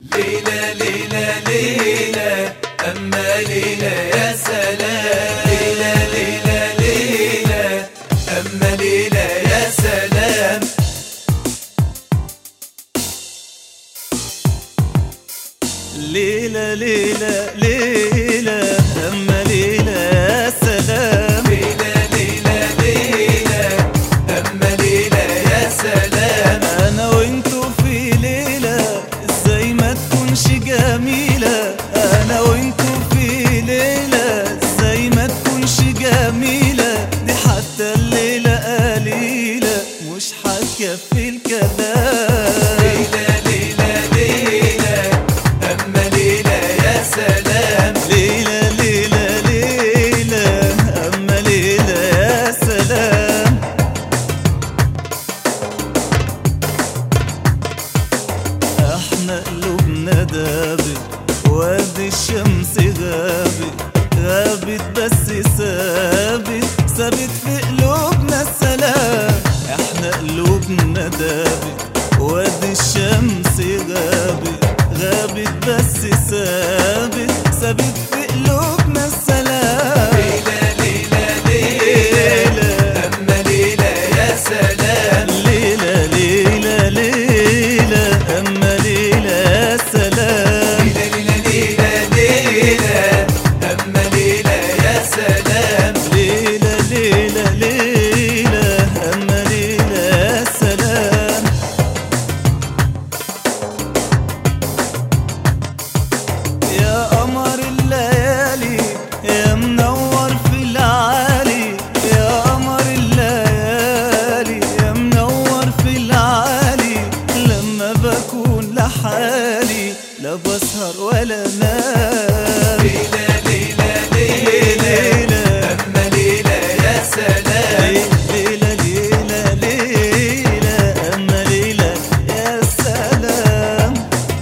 ليلى ليلى ليلى أما ليلى يا سلام ليلى ليلى ليلى أما ليلى يا سلام ليلى ليلى ليلى أما ليلى يا سلام ليلى ليلى ليلى أما ليلى يا سلام أنا وانتو في ليلة ازاي ما تكونش جميلة أنا وانتو في ليلة ازاي ما تكونش جميلة دي حتى الليلة قليلة مش هتكفي الكلام ليلى ليلى ليلى أما ليلى يا سلام ليلى ليلى ليلى أما ليلى يا سلام احنا قلوبنا دابت وادي الشمس غابت غابت بس ثابت ثابت في قلوبنا السلام احنا قلوبنا دابت وادي الشمس غابت غابت بس ثابت ثابت في قلوبنا السلام ليلى ليلى ليلى أما ليلى يا سلام ليلى ليلى ليلى أما ليلى يا سلام ليلى ليلى ليلى أما ليلى يا سلام ليلى ليلى ليلى أما ليلى يا سلام يا قمر الليالي يا منور في العالي يا قمر الليالي يا منور في العالي لما بكون لحالي لا بسهر ولا نام ليلى ليلى ليلى أما ليلى يا سلام ليلى ليلى ليلى أما ليلى يا سلام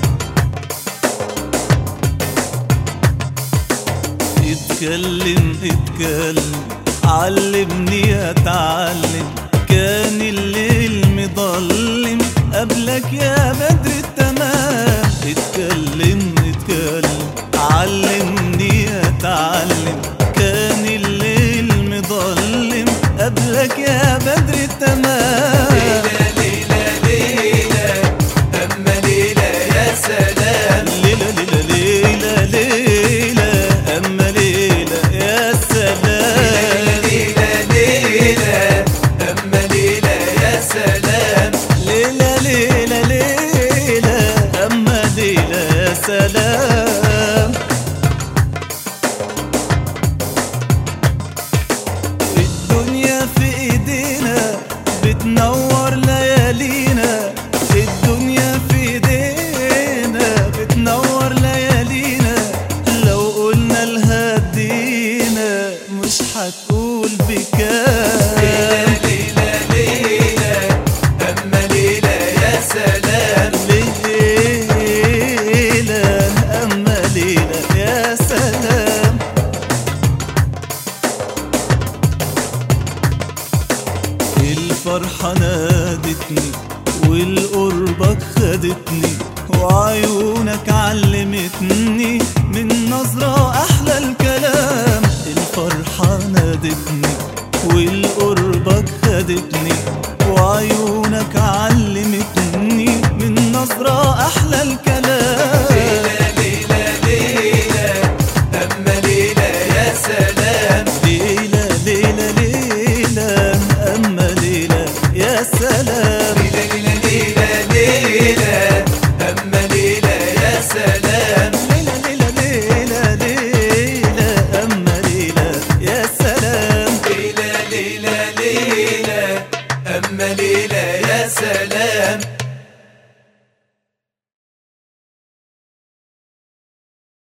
اتكلم اتكلم علمني اتعلم كان الليل مضلم قبلك يا بدر التمام اتكلم اتكلم علمني اتعلم كان الليل مضلم قبلك يا بدر التمام ليلى ليلى أما ليلى يا سلام ليلى ليلى ليلى ليلى أما ليلى يا سلام ليلى ليلى أما ليلى يا سلام ليلى ليلى ليلى أما ليلى يا سلام الدنيا في ايدينا بتنور ليالينا الدنيا في ايدينا بتنور ليالينا لو قلنا الهدينا مش هتقول بكام ليلى ليلى أما ليلى يا سلام ليلى أما ليلى يا سلام الفرحة نادتني والقربك خدتني وعيونك علمتني من نظرة أحلى الكلام الفرحة نادتني والقربك خدتني وعيونك علمتني من نظرة أحلى الكلام ليلى ليلى أما ليلى يا سلام ليلى ليلى ليلى أما ليلى يا سلام ليلى ليلى ليلى أما ليلى يا سلام ليلى ليلى ليلى ليلى أما ليلى يا سلام ليلى ليلى ليلى أما ليلى يا سلام